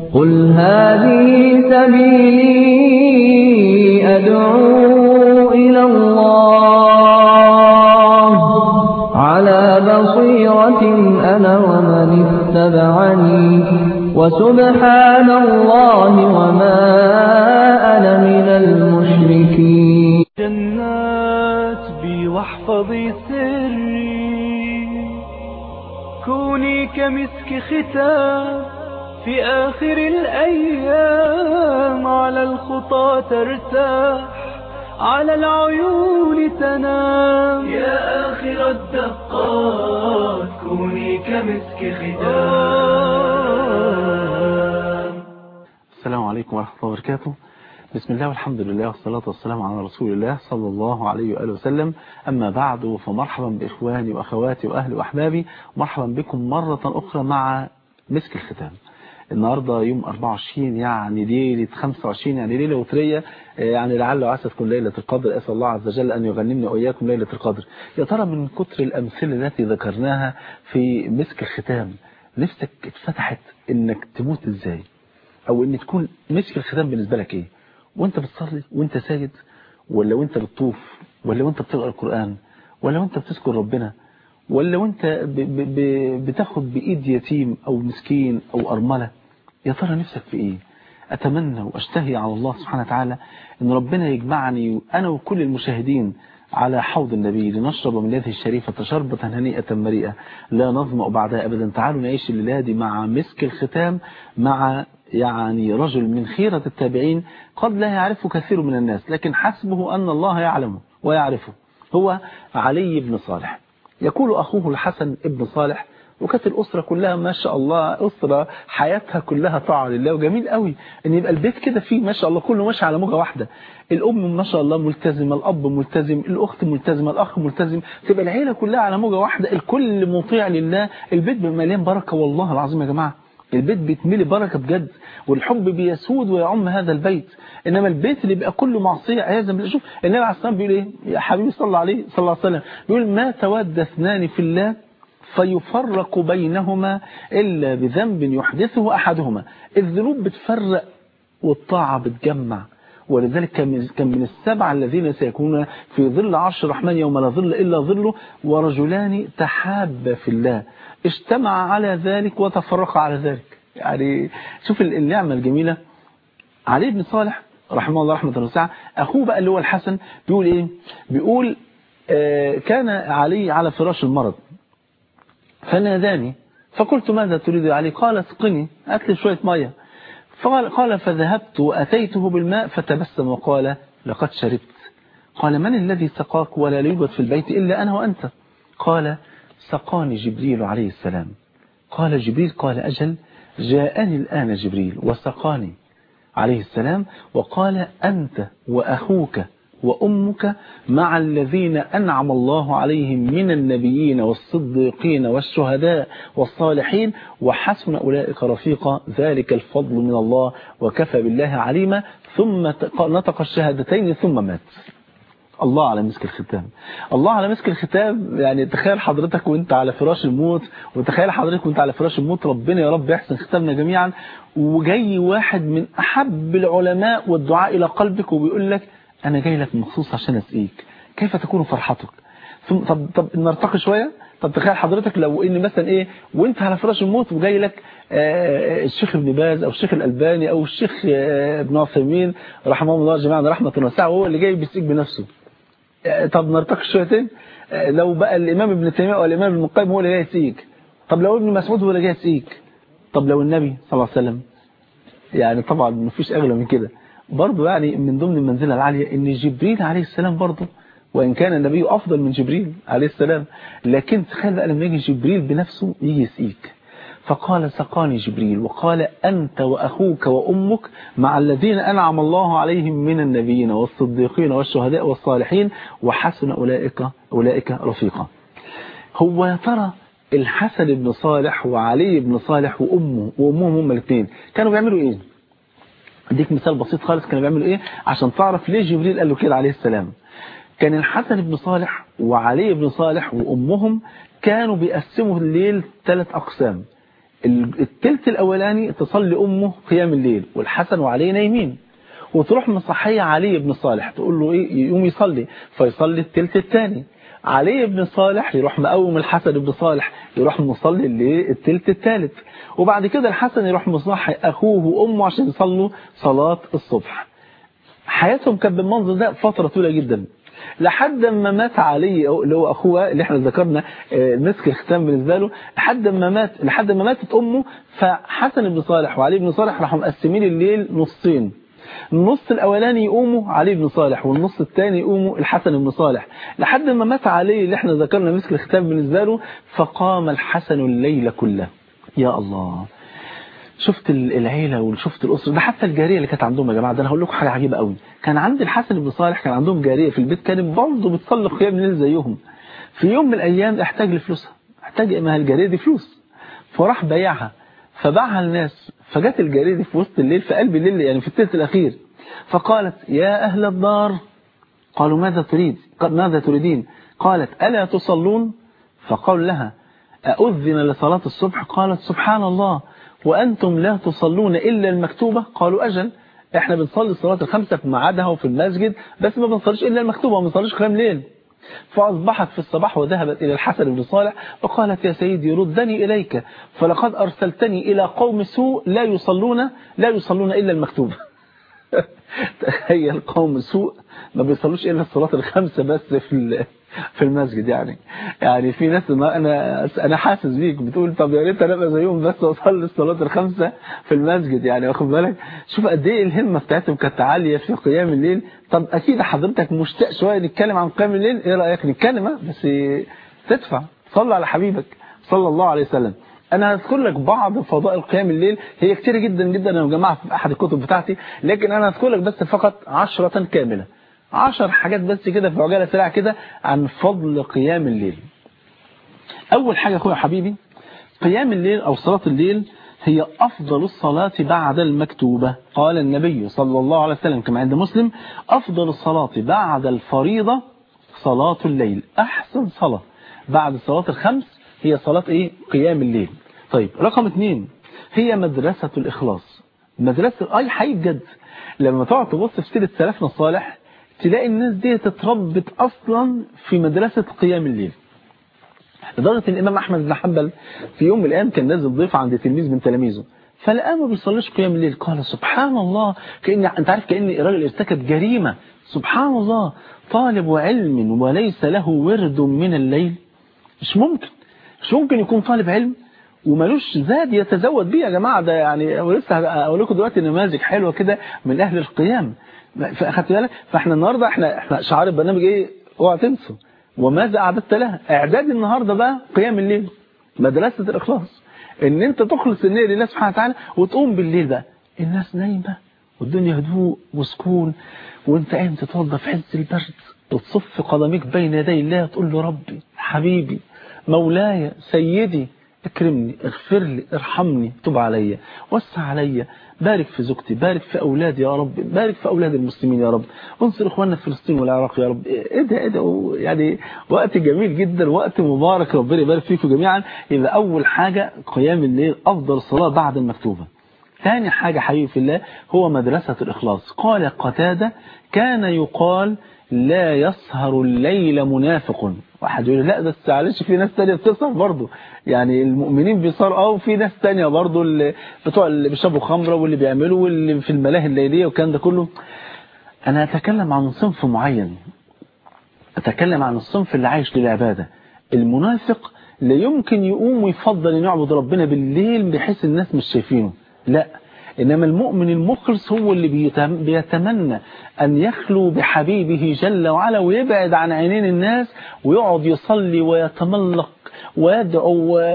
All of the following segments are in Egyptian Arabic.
قل هذه سبيلي أدعو إلى الله على بصيرة أنا ومن اتبعني وسبحان الله وما أنا من المشركين جنات بي واحفظي سري كوني كمسك ختام في آخر الأيام على الخطى ترتاح على العيون تنام يا آخر الدقات كوني كمسك ختام السلام عليكم ورحمة الله وبركاته بسم الله والحمد لله والصلاة والسلام على رسول الله صلى الله عليه وآله وسلم أما بعد فمرحبا بإخواني وأخواتي وأهلي وأحبابي مرحبا بكم مرة أخرى مع مسك الختام النهاردة يوم 24 يعني ليلة 25 يعني ليلة وترية يعني لعل وعسى تكون ليلة القدر أسأل الله عز وجل أن يغنمني وإياكم ليلة القدر يا ترى من كتر الأمثلة التي ذكرناها في مسك الختام نفسك اتفتحت إنك تموت إزاي أو إن تكون مسك الختام بالنسبة لك إيه وانت بتصلي وانت ساجد ولا وانت بتطوف ولا وانت بتقرأ القرآن ولا وانت بتذكر ربنا ولا وانت ب ب ب بتاخد بإيد يتيم أو مسكين أو أرملة يا ترى نفسك في إيه أتمنى وأشتهي على الله سبحانه وتعالى أن ربنا يجمعني أنا وكل المشاهدين على حوض النبي لنشرب من يده الشريفة شربة هنيئة مريئة لا نظمأ بعدها أبدا تعالوا نعيش الليلة دي مع مسك الختام مع يعني رجل من خيرة التابعين قد لا يعرفه كثير من الناس لكن حسبه أن الله يعلمه ويعرفه هو علي بن صالح يقول أخوه الحسن ابن صالح وكانت الأسرة كلها ما شاء الله أسرة حياتها كلها طاعة لله وجميل قوي ان يبقى البيت كده فيه ما شاء الله كله ماشي على موجة واحدة الأم ما شاء الله ملتزمة الأب ملتزم الأخت ملتزمة الأخ ملتزم تبقى العيلة كلها على موجة واحدة الكل مطيع لله البيت بيبقى مليان بركة والله العظيم يا جماعة البيت بيتملي بركة بجد والحب بيسود ويعم هذا البيت إنما البيت اللي بيبقى كله معصية عياذا بالله شوف النبي عليه الصلاة والسلام بيقول إيه يا حبيبي صلى الله عليه صلى الله عليه وسلم بيقول ما تود اثنان في الله فيفرق بينهما إلا بذنب يحدثه أحدهما الذنوب بتفرق والطاعة بتجمع ولذلك كان من السبعة الذين سيكونون في ظل عرش الرحمن يوم لا ظل إلا ظله ورجلان تحابا في الله اجتمع على ذلك وتفرق على ذلك يعني شوف النعمة الجميلة علي بن صالح رحمه الله رحمة واسعة أخوه بقى اللي هو الحسن بيقول إيه بيقول آه كان علي على فراش المرض فناداني فقلت ماذا تريد يا علي قال اسقني أكل شوية مية فقال قال فذهبت وأتيته بالماء فتبسم وقال لقد شربت قال من الذي سقاك ولا يوجد في البيت إلا أنا وأنت قال سقاني جبريل عليه السلام قال جبريل قال أجل جاءني الآن جبريل وسقاني عليه السلام وقال أنت وأخوك وأمك مع الذين أنعم الله عليهم من النبيين والصديقين والشهداء والصالحين وحسن أولئك رفيقا ذلك الفضل من الله وكفى بالله عليما ثم نطق الشهادتين ثم مات الله على مسك الختام الله على مسك الختام يعني تخيل حضرتك وانت على فراش الموت وتخيل حضرتك وانت على فراش الموت ربنا يا رب يحسن ختامنا جميعا وجاي واحد من أحب العلماء والدعاء إلى قلبك وبيقول لك أنا جاي لك مخصوص عشان أسقيك كيف تكون فرحتك ثم طب طب نرتقي شوية طب تخيل حضرتك لو ان مثلا ايه وانت على فراش الموت وجاي لك آه الشيخ ابن باز او الشيخ الالباني او الشيخ آه ابن عثيمين رحمه الله جميعا رحمه واسعه وهو اللي جاي بيسقيك بنفسه طب نرتقي شويتين لو بقى الإمام ابن تيمية أو الإمام ابن القيم هو اللي جاي يسيك طب لو ابن مسعود هو اللي جاي يسيك طب لو النبي صلى الله عليه وسلم يعني طبعا مفيش أغلى من كده برضه يعني من ضمن المنزلة العالية ان جبريل عليه السلام برضه وإن كان النبي أفضل من جبريل عليه السلام لكن تخيل بقى لما يجي جبريل بنفسه يجي يسقيك فقال سقاني جبريل وقال أنت وأخوك وأمك مع الذين أنعم الله عليهم من النبيين والصديقين والشهداء والصالحين وحسن أولئك, أولئك رفيقا هو يا ترى الحسن بن صالح وعلي بن صالح وأمه وأمهم هم الاثنين كانوا بيعملوا إيه اديك مثال بسيط خالص كانوا بيعملوا إيه عشان تعرف ليه جبريل قال له كده عليه السلام كان الحسن بن صالح وعلي بن صالح وأمهم كانوا بيقسموا الليل ثلاث أقسام التلت الأولاني تصلي أمه قيام الليل والحسن وعلي نايمين وتروح مصحية علي بن صالح تقول له إيه يقوم يصلي فيصلي التلت الثاني علي بن صالح يروح مقوم الحسن بن صالح يروح مصلي للتلت الثالث وبعد كده الحسن يروح مصحي أخوه وأمه عشان يصلوا صلاة الصبح حياتهم كانت بالمنظر ده فترة طويلة جدا لحد ما مات علي اللي هو اخوه اللي احنا ذكرنا مسك الختام بالنسبه له لحد ما مات لحد ما ماتت امه فحسن بن صالح وعلي بن صالح راحوا مقسمين الليل نصين النص الاولاني يقوموا علي بن صالح والنص الثاني يقوموا الحسن بن صالح لحد ما مات علي اللي احنا ذكرنا مسك الختام بالنسبه له فقام الحسن الليل كله يا الله شفت العيلة وشفت الأسرة ده حتى الجارية اللي كانت عندهم يا جماعة ده أنا هقول لكم حاجة عجيبة قوي كان عند الحسن بن صالح كان عندهم جارية في البيت كانت برضه بتصلي قيام الليل زيهم في يوم من الأيام احتاج لفلوسها احتاج ما الجارية دي فلوس فراح بايعها فباعها للناس فجت الجارية دي في وسط الليل في قلب الليل يعني في الثلث الأخير فقالت يا أهل الدار قالوا ماذا تريد ماذا تريدين قالت ألا تصلون فقال لها أؤذن لصلاة الصبح قالت سبحان الله وأنتم لا تصلون إلا المكتوبة قالوا أجل احنا بنصلي الصلاة الخمسة في ميعادها وفي المسجد بس ما بنصليش إلا المكتوبة وما بنصليش قيام ليل فأصبحت في الصباح وذهبت إلى الحسن بن صالح وقالت يا سيدي ردني إليك فلقد أرسلتني إلى قوم سوء لا يصلون لا يصلون إلا المكتوبة تخيل قوم سوء ما بيصلوش إلا الصلاة الخمسة بس في في المسجد يعني يعني في ناس ما انا انا حاسس بيك بتقول طب يا ريت انا ابقى زيهم بس واصلي الصلاه الخمسه في المسجد يعني واخد بالك شوف قد ايه الهمه بتاعتهم كانت عاليه في قيام الليل طب اكيد حضرتك مشتاق شويه نتكلم عن قيام الليل ايه رايك نتكلم بس تدفع صلي على حبيبك صلى الله عليه وسلم انا هذكر لك بعض فضائل قيام الليل هي كتير جدا جدا يا جماعه في احد الكتب بتاعتي لكن انا هذكر لك بس فقط عشرة كامله عشر حاجات بس كده في عجالة سريعة كده عن فضل قيام الليل أول حاجة أخويا حبيبي قيام الليل أو صلاة الليل هي أفضل الصلاة بعد المكتوبة قال النبي صلى الله عليه وسلم كما عند مسلم أفضل الصلاة بعد الفريضة صلاة الليل أحسن صلاة بعد الصلاة الخمس هي صلاة إيه؟ قيام الليل طيب رقم اثنين هي مدرسة الإخلاص مدرسة أي حي بجد لما تقعد تبص في سيرة سلفنا الصالح تلاقي الناس دي اتربت أصلا في مدرسة قيام الليل لدرجة الإمام أحمد بن حنبل في يوم من الأيام كان نازل ضيف عند تلميذ من تلاميذه فلقاه ما بيصليش قيام الليل قال سبحان الله كأن أنت عارف كأن الراجل ارتكب جريمة سبحان الله طالب علم وليس له ورد من الليل مش ممكن مش ممكن يكون طالب علم ومالوش زاد يتزود بيه يا جماعة ده يعني ولسه هقول لكم دلوقتي نماذج حلوة كده من أهل القيام فاخدت بالك فاحنا النهارده احنا احنا شعار البرنامج ايه اوعى تنسوا وماذا اعددت لها اعداد النهارده بقى قيام الليل مدرسه الاخلاص ان انت تخلص النية لله سبحانه وتعالى وتقوم بالليل بقى الناس نايمه والدنيا هدوء وسكون وانت قايم تتوضى في عز البرد وتصف قدميك بين يدي الله تقول له ربي حبيبي مولاي سيدي اكرمني اغفر لي ارحمني تب علي وسع علي بارك في زوجتي بارك في أولادي يا رب بارك في أولاد المسلمين يا رب انصر إخواننا في فلسطين والعراق يا رب إيه ده إيه ده يعني وقت جميل جدا وقت مبارك ربنا يبارك فيكم جميعا يبقى أول حاجة قيام الليل أفضل صلاة بعد المكتوبة ثاني حاجة حبيبي في الله هو مدرسة الإخلاص قال قتادة كان يقال لا يسهر الليل منافق واحد يقول لا بس معلش في ناس تانية بتسهر برضه يعني المؤمنين بيسهروا اه وفي ناس تانية برضه اللي بتوع اللي بيشربوا خمره واللي بيعملوا واللي في الملاهي الليليه والكلام ده كله انا اتكلم عن صنف معين اتكلم عن الصنف اللي عايش للعباده المنافق لا يمكن يقوم ويفضل ان يعبد ربنا بالليل بحيث الناس مش شايفينه لا إنما المؤمن المخلص هو اللي بيتمنى أن يخلو بحبيبه جل وعلا ويبعد عن عينين الناس ويقعد يصلي ويتملق ويدعو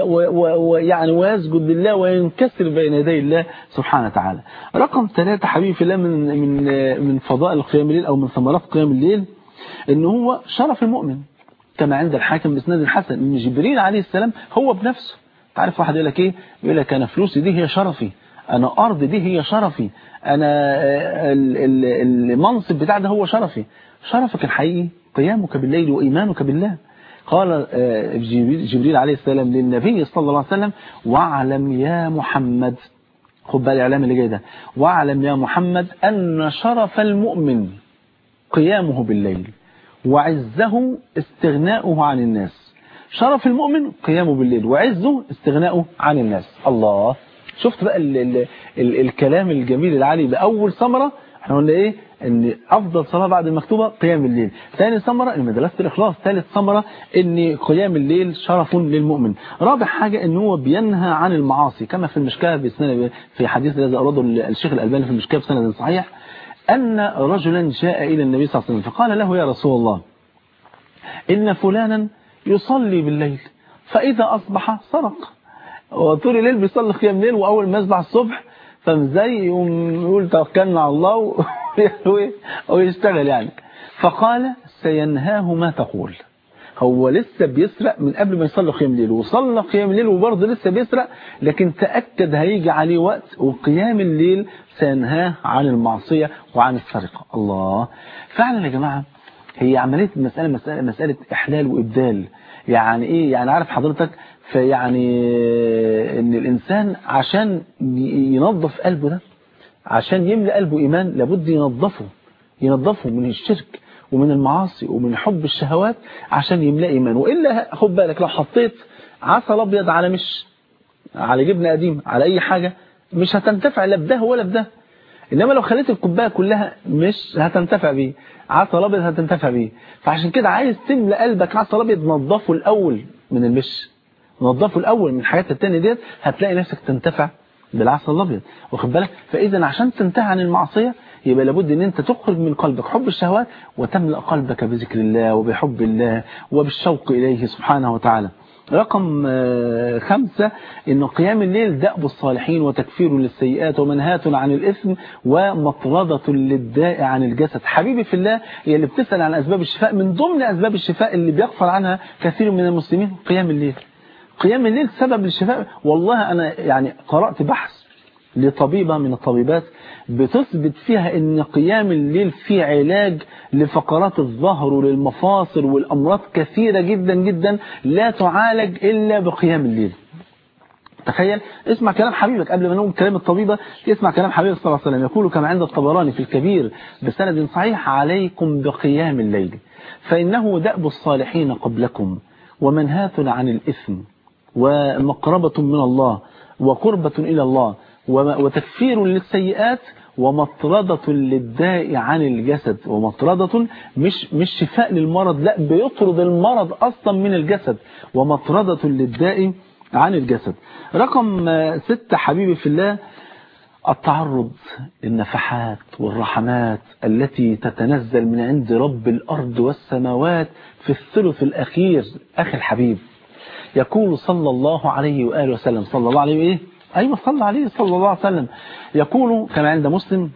ويعني ويسجد لله وينكسر بين يدي الله سبحانه وتعالى رقم ثلاثة حبيبي في الله من من من فضائل قيام الليل أو من ثمرات قيام الليل إن هو شرف المؤمن كما عند الحاكم بإسناد الحسن إن جبريل عليه السلام هو بنفسه تعرف واحد يقول لك إيه يقول لك أنا فلوسي دي هي شرفي أنا أرض دي هي شرفي أنا المنصب بتاع ده هو شرفي شرفك الحقيقي قيامك بالليل وإيمانك بالله قال آه، جبريل جبريل عليه السلام للنبي صلى الله عليه وسلم واعلم يا محمد خد بقى الاعلام اللي جاي ده واعلم يا محمد ان شرف المؤمن قيامه بالليل وعزه استغناؤه عن الناس شرف المؤمن قيامه بالليل وعزه استغناؤه عن الناس الله شفت بقى ال ال ال الكلام الجميل العالي بأول ثمرة احنا قلنا ايه ان افضل صلاة بعد المكتوبة قيام الليل ثاني ثمرة ان مدرسة الاخلاص ثالث ثمرة ان قيام الليل شرف للمؤمن رابع حاجة ان هو بينهى عن المعاصي كما في المشكاة بسنة في حديث الذي أراده الشيخ الألباني في المشكاة بسند صحيح أن رجلا جاء إلى النبي صلى الله عليه وسلم فقال له يا رسول الله إن فلانا يصلي بالليل فإذا أصبح سرق وطول الليل بيصلي قيام ليل وأول ما يصبح الصبح فمزي يقوم يقول توكلنا على الله و- ويشتغل يعني فقال سينهاه ما تقول هو لسه بيسرق من قبل ما يصلي قيام الليل وصلى قيام الليل وبرضه لسه بيسرق لكن تأكد هيجي عليه وقت وقيام الليل سينهاه عن المعصية وعن السرقة الله فعلا يا جماعة هي عملية مسألة مسألة مسألة إحلال وإبدال يعني إيه يعني عارف حضرتك فيعني إن الإنسان عشان ي- ينظف قلبه ده عشان يملأ قلبه إيمان لابد ينظفه ينظفه من الشرك ومن المعاصي ومن حب الشهوات عشان يملأ إيمان وإلا خد بالك لو حطيت عسل أبيض على مش على جبنة قديم على أي حاجة مش هتنتفع لا بده ولا بده إنما لو خليت الكوباية كلها مش هتنتفع بيه عسل أبيض هتنتفع بيه فعشان كده عايز تملأ قلبك عسل أبيض نظفه الأول من المش نظفه الأول من الحاجات التانية ديت هتلاقي نفسك تنتفع بالعسل الأبيض واخد بالك فإذا عشان تنتهي عن المعصية يبقى لابد ان انت تخرج من قلبك حب الشهوات وتملأ قلبك بذكر الله وبحب الله وبالشوق إليه سبحانه وتعالى رقم آه، خمسة ان قيام الليل دأب الصالحين وتكفير للسيئات ومنهاة عن الإثم ومطردة للداء عن الجسد حبيبي في الله هي اللي بتسأل عن أسباب الشفاء من ضمن أسباب الشفاء اللي بيغفل عنها كثير من المسلمين قيام الليل قيام الليل سبب للشفاء والله أنا يعني قرأت بحث لطبيبة من الطبيبات بتثبت فيها ان قيام الليل فيه علاج لفقرات الظهر وللمفاصل والامراض كثيرة جدا جدا لا تعالج الا بقيام الليل تخيل اسمع كلام حبيبك قبل ما نقول كلام الطبيبة اسمع كلام حبيبك صلى الله عليه وسلم يقول كما عند الطبراني في الكبير بسند صحيح عليكم بقيام الليل فإنه دأب الصالحين قبلكم ومنهاة عن الإثم ومقربة من الله وقربة إلى الله وم- وتكفير للسيئات ومطردة للداء عن الجسد ومطردة مش مش شفاء للمرض لا بيطرد المرض أصلا من الجسد ومطردة للداء عن الجسد رقم آه، ستة حبيبي في الله التعرض للنفحات والرحمات التي تتنزل من عند رب الأرض والسماوات في الثلث الأخير أخي الحبيب يقول صلى الله عليه وآله وسلم صلى الله عليه وإيه أيوة صلى عليه صلى الله عليه وسلم يقول كما عند مسلم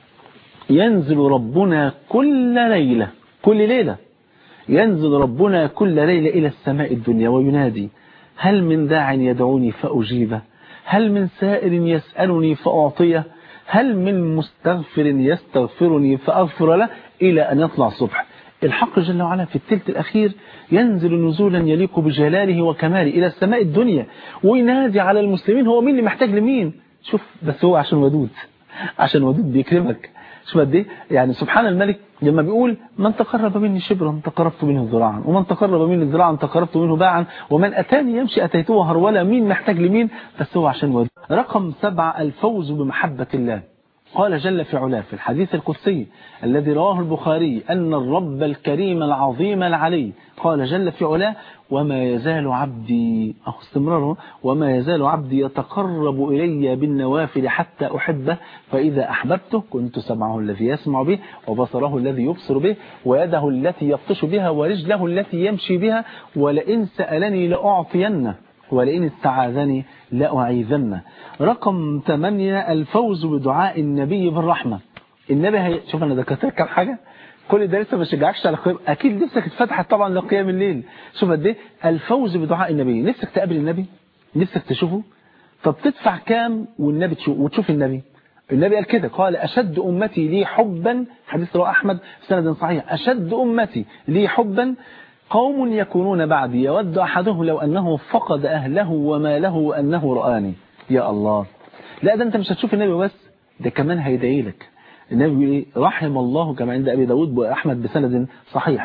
ينزل ربنا كل ليلة كل ليلة ينزل ربنا كل ليلة إلى السماء الدنيا وينادي هل من داع يدعوني فأجيبه هل من سائر يسألني فأعطيه هل من مستغفر يستغفرني فأغفر له إلى أن يطلع الصبح الحق جل وعلا في الثلث الأخير ينزل نزولا يليق بجلاله وكماله إلى السماء الدنيا وينادي على المسلمين هو مين اللي محتاج لمين شوف بس هو عشان ودود عشان ودود بيكرمك شوف قد ايه يعني سبحان الملك لما بيقول من تقرب مني شبرا تقربت منه ذراعا ومن تقرب مني ذراعا تقربت منه باعا ومن اتاني يمشي اتيته هرولا مين محتاج لمين بس هو عشان ودود رقم سبعة الفوز بمحبة الله قال جل في علاه في الحديث القدسي الذي رواه البخاري أن الرب الكريم العظيم العلي قال جل في علاه وما يزال عبدي أو استمراره وما يزال عبدي يتقرب إلي بالنوافل حتى أحبه فإذا أحببته كنت سمعه الذي يسمع به وبصره الذي يبصر به ويده التي يبطش بها ورجله التي يمشي بها ولئن سألني لأعطينه ولئن استعاذني لأعيذنه رقم 8 الفوز بدعاء النبي بالرحمة النبي هي... شوف أنا ذكرت لك كام حاجة كل ده لسه ما شجعكش على قيام أكيد نفسك اتفتحت طبعا لقيام الليل شوف قد ايه الفوز بدعاء النبي نفسك تقابل النبي نفسك تشوفه طب تدفع كام والنبي تشوف وتشوف النبي النبي قال كده قال أشد أمتي لي حبا حديث رواه أحمد سند صحيح أشد أمتي لي حبا قوم يكونون بعدي يود أحدهم لو أنه فقد أهله وماله وأنه رآني يا الله لا ده أنت مش هتشوف النبي بس ده كمان هيدعي لك النبي بيقول ايه رحم الله كما عند أبي داود وأحمد بسند صحيح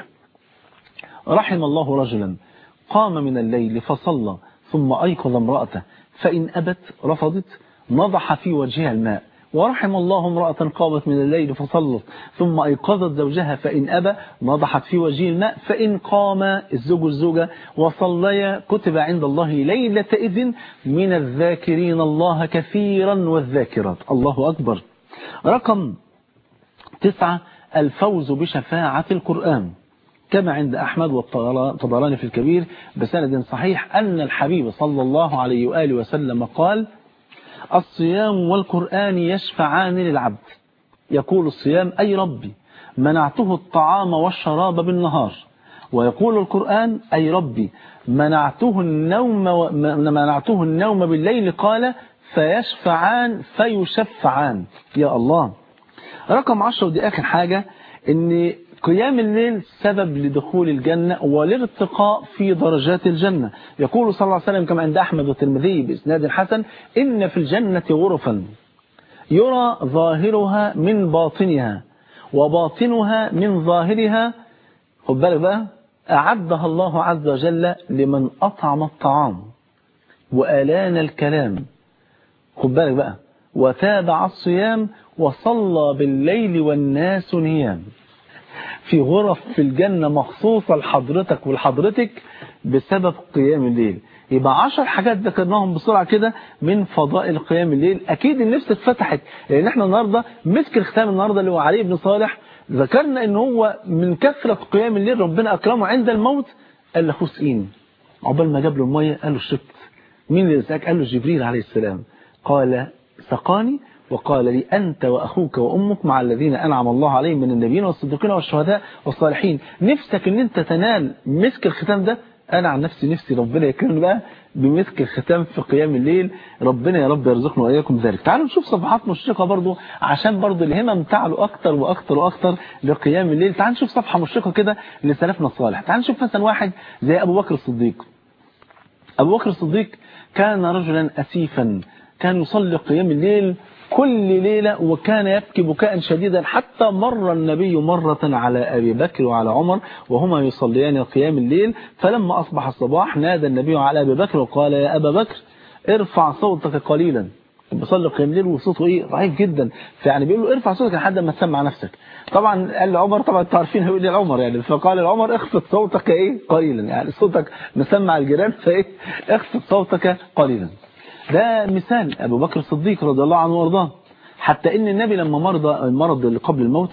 رحم الله رجلا قام من الليل فصلى ثم أيقظ امرأته فإن أبت رفضت نضح في وجهها الماء ورحم الله امرأة قامت من الليل فصلت ثم أيقظت زوجها فإن أبى نضحت في وجه الماء فإن قام الزوج والزوجة وصليا كتب عند الله ليلة إذن من الذاكرين الله كثيرا والذاكرات الله أكبر رقم تسعة الفوز بشفاعة القرآن كما عند أحمد والطبراني في الكبير بسند صحيح أن الحبيب صلى الله عليه وآله وسلم قال الصيام والقرآن يشفعان للعبد يقول الصيام أي ربي منعته الطعام والشراب بالنهار ويقول القرآن أي ربي منعته النوم و... منعته النوم بالليل قال فيشفعان فيشفعان يا الله رقم عشرة ودي آخر حاجة ان قيام الليل سبب لدخول الجنة والارتقاء في درجات الجنة يقول صلى الله عليه وسلم كما عند أحمد والترمذي بإسناد حسن إن في الجنة غرفا يرى ظاهرها من باطنها وباطنها من ظاهرها خد بالك بقى أعدها الله عز وجل لمن أطعم الطعام وألان الكلام خد بالك بقى وتابع الصيام وصلى بالليل والناس نيام في غرف في الجنة مخصوصة لحضرتك ولحضرتك بسبب قيام الليل يبقى عشر حاجات ذكرناهم بسرعة كده من فضائل قيام الليل أكيد النفس اتفتحت لأن احنا النهاردة مسك الختام النهاردة اللي هو علي بن صالح ذكرنا ان هو من كثرة قيام الليل ربنا أكرمه عند الموت قال له خسئين عقبال ما جاب له المية قال له شربت مين اللي ساك قال له جبريل عليه السلام قال سقاني وقال لي أنت وأخوك وأمك مع الذين أنعم الله عليهم من النبيين والصديقين والشهداء والصالحين نفسك ان انت تنال مسك الختام ده أنا عن نفسي نفسي ربنا يكرمني بقى بمسك الختام في قيام الليل ربنا يا رب يرزقنا وإياكم ذلك تعالوا نشوف صفحات مشرقة برضو عشان برضو الهمم تعلو أكتر وأكتر وأكتر لقيام الليل تعالوا نشوف صفحة مشرقة كده لسلفنا الصالح تعالوا نشوف مثلا واحد زي أبو بكر الصديق أبو بكر الصديق كان رجلا أسيفا كان يصلي قيام الليل كل ليلة وكان يبكي بكاء شديدا حتى مر النبي مرة على أبي بكر وعلى عمر وهما يصليان قيام الليل فلما أصبح الصباح نادى النبي على أبي بكر وقال يا أبا بكر ارفع صوتك قليلا بيصلي قيام الليل وصوته ايه ضعيف جدا فيعني بيقول له ارفع صوتك لحد ما تسمع نفسك طبعا قال لعمر طبعا انتوا عارفين هيقول لي لعمر يعني فقال لعمر اخفض صوتك ايه قليلا يعني صوتك مسمع الجيران فايه اخفض صوتك قليلا ده مثال أبو بكر الصديق رضي الله عنه وارضاه حتى إن النبي لما مرض المرض اللي قبل الموت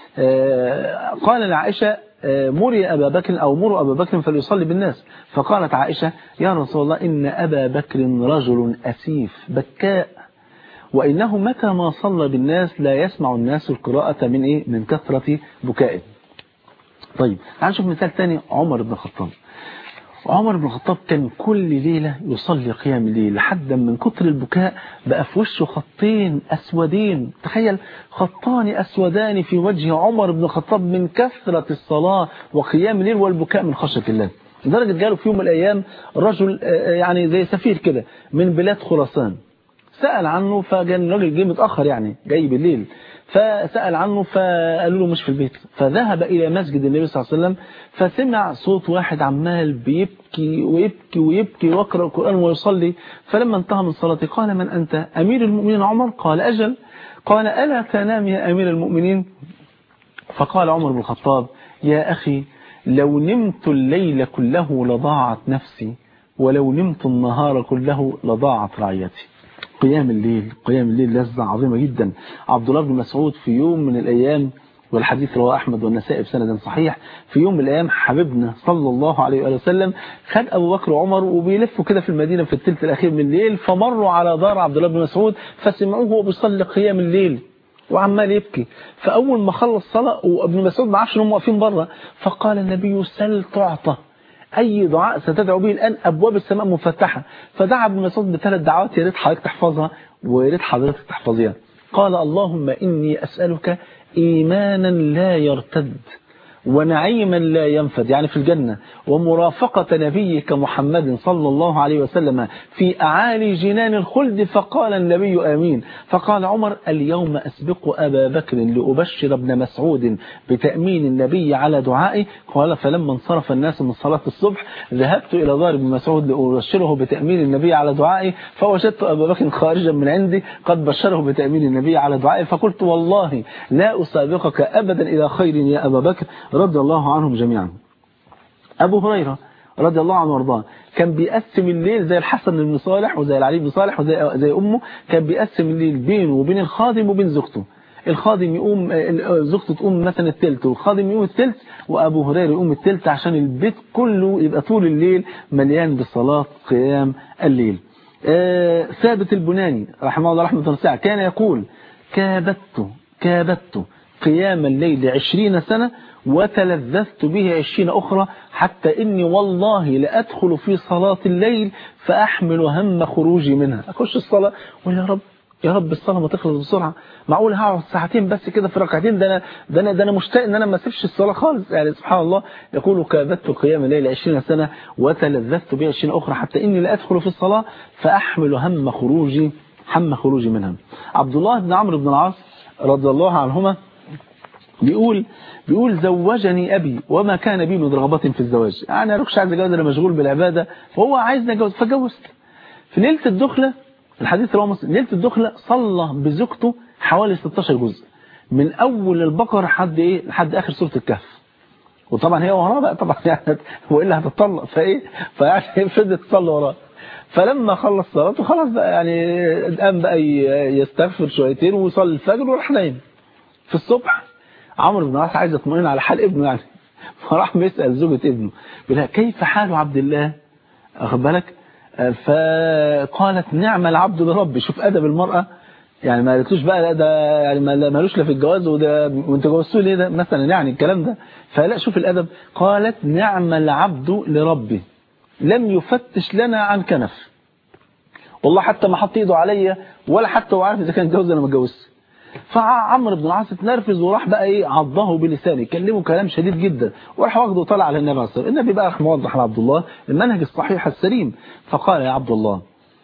قال لعائشة مري أبا بكر أو مروا أبا بكر فليصلي بالناس فقالت عائشة يا رسول الله إن أبا بكر رجل أسيف بكاء وإنه متى ما صلى بالناس لا يسمع الناس القراءة من إيه من كثرة بكائه طيب تعال نشوف مثال ثاني عمر بن الخطاب عمر بن الخطاب كان كل ليلة يصلي قيام الليل لحد من كتر البكاء بقى في وشه خطين أسودين تخيل خطان أسودان في وجه عمر بن الخطاب من كثرة الصلاة وقيام الليل والبكاء من خشية الله لدرجة جاله في يوم من الأيام رجل يعني زي سفير كده من بلاد خراسان سأل عنه فكان الراجل جه متأخر يعني جاي بالليل فسأل عنه فقالوا له مش في البيت فذهب إلى مسجد النبي صلى الله عليه وسلم فسمع صوت واحد عمال بيبكي ويبكي ويبكي ويقرأ القرآن ويصلي فلما انتهى من صلاته قال من أنت أمير المؤمنين عمر قال أجل قال ألا تنام يا أمير المؤمنين فقال عمر بن الخطاب يا أخي لو نمت الليل كله لضاعت نفسي ولو نمت النهار كله لضاعت رعيتي قيام الليل قيام الليل لذة عظيمة جدا عبد الله بن مسعود في يوم من الأيام والحديث رواه أحمد والنسائي بسند صحيح في يوم من الأيام حبيبنا صلى الله عليه وآله وسلم خد أبو بكر وعمر وبيلفوا كده في المدينة في الثلث الأخير من الليل فمروا على دار عبد الله بن مسعود فسمعوه وهو بيصلي قيام الليل وعمال يبكي فأول ما خلص صلاة وابن مسعود ما عرفش انهم واقفين بره فقال النبي سل تعطى أي دعاء ستدعو به الآن أبواب السماء مفتحة فدعا ابن مسعود بثلاث دعوات يا ريت حضرتك تحفظها ويا ريت حضرتك تحفظيها قال اللهم إني أسألك إيمانا لا يرتد ونعيما لا ينفد يعني في الجنة ومرافقة نبيك محمد صلى الله عليه وسلم في أعالي جنان الخلد فقال النبي آمين فقال عمر اليوم أسبق أبا بكر لأبشر ابن مسعود بتأمين النبي على دعائي قال فلما انصرف الناس من صلاة الصبح ذهبت إلى دار ابن مسعود لأبشره بتأمين النبي على دعائي فوجدت أبا بكر خارجا من عندي قد بشره بتأمين النبي على دعائي فقلت والله لا أسابقك أبدا إلى خير يا أبا بكر رضي الله عنهم جميعا أبو هريرة رضي الله عنه وارضاه كان بيقسم الليل زي الحسن بن صالح وزي العلي بن صالح وزي زي أمه كان بيقسم الليل بينه وبين الخادم وبين زوجته الخادم يقوم زوجته تقوم مثلا التلت والخادم يقوم التلت وأبو هريرة يقوم التلت عشان البيت كله يبقى طول الليل مليان بصلاة قيام الليل ثابت البناني رحمه الله رحمة واسعة كان يقول كابدت كابدت قيام الليل عشرين سنة وتلذذت به عشرين أخرى حتى إني والله لأدخل في صلاة الليل فأحمل هم خروجي منها أخش الصلاة ويا رب يا رب الصلاة ما تخلص بسرعة معقول هقعد ساعتين بس كده في ركعتين ده انا ده انا ده انا مشتاق ان انا ما اسيبش الصلاة خالص يعني سبحان الله يقول كابدت قيام الليل 20 سنة وتلذذت به 20 اخرى حتى اني لا ادخل في الصلاة فاحمل هم خروجي هم خروجي منها عبد الله بن عمرو بن العاص رضي الله عنهما بيقول بيقول زوجني أبي وما كان بي من رغبة في الزواج يعني أنا مش عايز أتجوز أنا مشغول بالعبادة وهو عايزني أتجوز فجوزت في ليلة الدخلة الحديث رواه مسلم ليلة الدخلة صلى بزوجته حوالي 16 جزء من أول البقرة لحد إيه لحد آخر سورة الكهف وطبعا هي وراه بقى طبعا يعني وإلا هتطلق فإيه فيعني فضلت تصلي وراه فلما خلص صلاته خلاص بقى يعني قام بقى يستغفر شويتين ويصلي الفجر وراح نايم في الصبح عمرو بن العاص عايز يطمئن على حال ابنه يعني فراح بيسأل زوجة ابنه بيقول كيف حال عبد الله أخذ بالك فقالت نعم العبد بربي شوف أدب المرأة يعني ما قالتلوش بقى ده يعني مالوش لا في الجواز وده وانت جوزتوه ليه ده مثلا يعني الكلام ده فلا شوف الأدب قالت نعم العبد لربي لم يفتش لنا عن كنف والله حتى ما حط ايده عليا ولا حتى هو عارف اذا كان اتجوز ولا ما اتجوزش فعمرو بن العاص اتنرفز وراح بقى ايه عضه بلسانه كلمه كلام شديد جدا وراح واخده وطلع على النبي عليه الصلاه والسلام النبي بقى راح موضح لعبد الله المنهج الصحيح السليم فقال يا عبد الله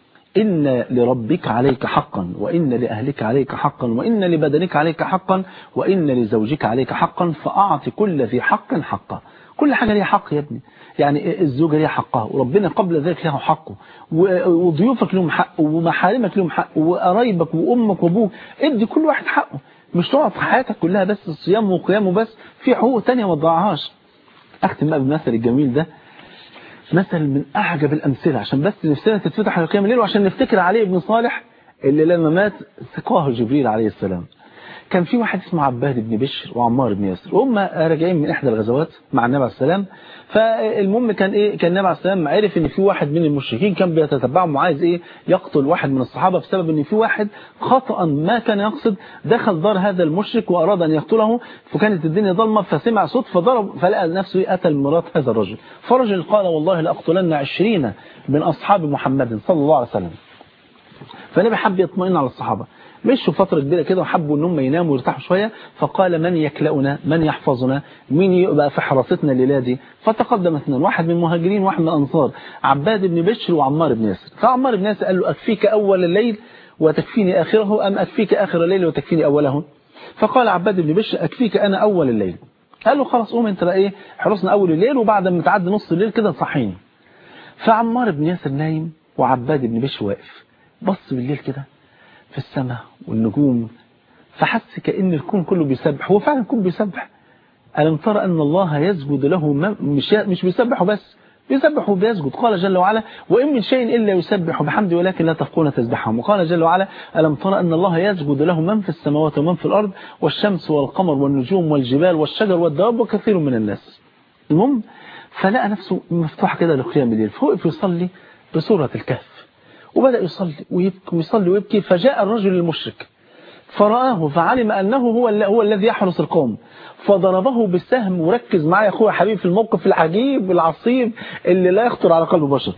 إن لربك عليك حقا وإن لأهلك عليك حقا وإن لبدنك عليك حقا وإن لزوجك عليك حقا فأعط كل ذي حق حقه كل حاجة ليها حق يا ابني يعني الزوجة ليها حقها وربنا قبل ذلك له حقه وضيوفك لهم حق ومحارمك لهم حق وقرايبك وأمك وأبوك ادي كل واحد حقه مش تقعد في حياتك كلها بس الصيام وقيام وبس في حقوق تانية ما تضيعهاش أختم بقى بالمثل الجميل ده مثل من أعجب الأمثلة عشان بس نفسنا تتفتح على قيام الليل وعشان نفتكر عليه ابن صالح اللي لما مات سقاه جبريل عليه السلام كان في واحد اسمه عباد بن بشر وعمار بن ياسر وهم راجعين من إحدى الغزوات مع النبي عليه السلام فالمهم كان إيه كان النبي عليه السلام عرف إن في واحد من المشركين كان بيتتبعهم وعايز إيه يقتل واحد من الصحابة بسبب إن في واحد خطأ ما كان يقصد دخل دار هذا المشرك وأراد أن يقتله فكانت الدنيا ضلمة فسمع صوت فضرب فلقى نفسه قتل مرات هذا الرجل فرجل قال والله لأقتلن عشرين من أصحاب محمد صلى الله عليه وسلم فالنبي حب يطمئن على الصحابة مشوا فترة كبيرة كده وحبوا ان هم يناموا ويرتاحوا شوية فقال من يكلأنا من يحفظنا مين يبقى في حراستنا الليلة دي فتقدم اثنين واحد من المهاجرين واحد من الأنصار عباد بن بشر وعمار بن ياسر فعمار بن ياسر قال له أكفيك أول الليل وتكفيني آخره أم أكفيك آخر الليل وتكفيني أوله فقال عباد بن بشر أكفيك أنا أول الليل قال له خلاص قوم انت بقى ايه حرسنا أول الليل وبعد ما تعدي نص الليل كده صحيني فعمار بن ياسر نايم وعباد بن بشر واقف بص بالليل كده في السماء والنجوم فحس كأن الكون كله بيسبح هو فعلا الكون بيسبح ألم ترى أن الله يسجد له مش مش بيسبح بس بيسبح وبيسجد قال جل وعلا وإن من شيء إلا يسبح بحمده ولكن لا تفقون تسبحهم وقال جل وعلا ألم ترى أن الله يسجد له من في السماوات ومن في الأرض والشمس والقمر والنجوم والجبال والشجر والدواب وكثير من الناس المهم فلقى نفسه مفتوح كده لقيام الليل فوقف يصلي بسورة الكهف وبدأ يصلي ويبكي ويصلي ويبكي فجاء الرجل المشرك فرآه فعلم أنه هو هو الذي يحرس القوم فضربه بالسهم وركز معايا أخويا حبيب في الموقف العجيب العصيب اللي لا يخطر على قلب بشر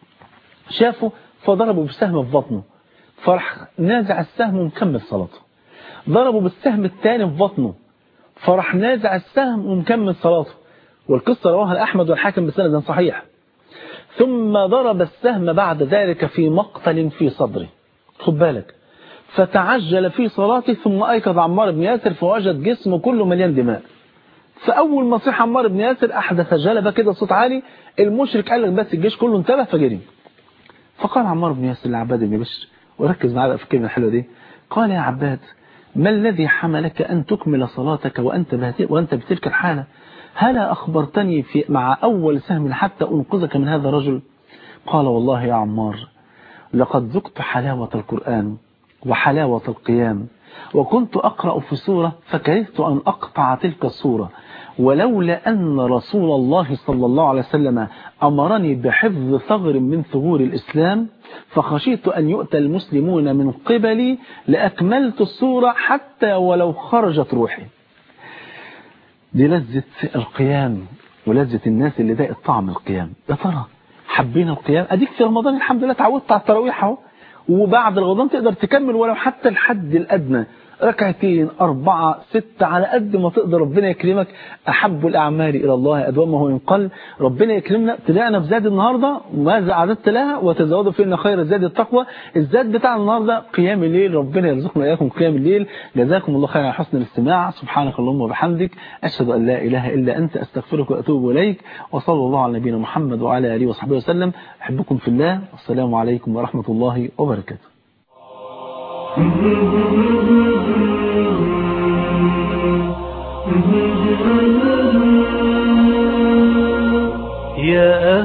شافه فضربه بالسهم في بطنه فرح نازع السهم ومكمل صلاته ضربه بالسهم الثاني في بطنه فراح نازع السهم ومكمل صلاته والقصة رواها أحمد والحاكم بسند صحيح ثم ضرب السهم بعد ذلك في مقتل في صدره خد بالك فتعجل في صلاته ثم أيقظ عمار بن ياسر فوجد جسمه كله مليان دماء فأول ما صيح عمار بن ياسر أحدث جلبة كده صوت عالي المشرك قال لك بس الجيش كله انتبه فجري فقال عمار بن ياسر لعباد بن بشر وركز معايا بقى في الكلمة الحلوة دي قال يا عباد ما الذي حملك أن تكمل صلاتك وأنت بهت- وأنت بتلك الحالة هلا أخبرتني في مع أول سهم حتى أنقذك من هذا الرجل قال والله يا عمار لقد ذقت حلاوة القرآن وحلاوة القيام وكنت أقرأ في سورة فكرهت أن أقطع تلك السورة ولولا أن رسول الله صلى الله عليه وسلم أمرني بحفظ ثغر من ثغور الإسلام فخشيت أن يؤتى المسلمون من قبلي لأكملت السورة حتى ولو خرجت روحي دي لذة القيام ولذة الناس اللي ضاقت طعم القيام يا ترى حبينا القيام اديك في رمضان الحمد لله اتعودت على التراويح اهو وبعد رمضان تقدر تكمل ولو حتى الحد الادنى ركعتين أربعة ستة على قد ما تقدر ربنا يكرمك أحب الأعمال إلى الله أدومه إن قل ربنا يكرمنا طلعنا بزاد النهاردة ماذا أعددت لها وتزودوا فينا خير الزاد التقوى الزاد بتاع النهاردة قيام الليل ربنا يرزقنا إياكم قيام الليل جزاكم الله خيرا على حسن الاستماع سبحانك اللهم وبحمدك أشهد أن لا إله إلا أنت أستغفرك وأتوب إليك وصلى الله على نبينا محمد وعلى آله وصحبه وسلم أحبكم في الله والسلام عليكم ورحمة الله وبركاته يا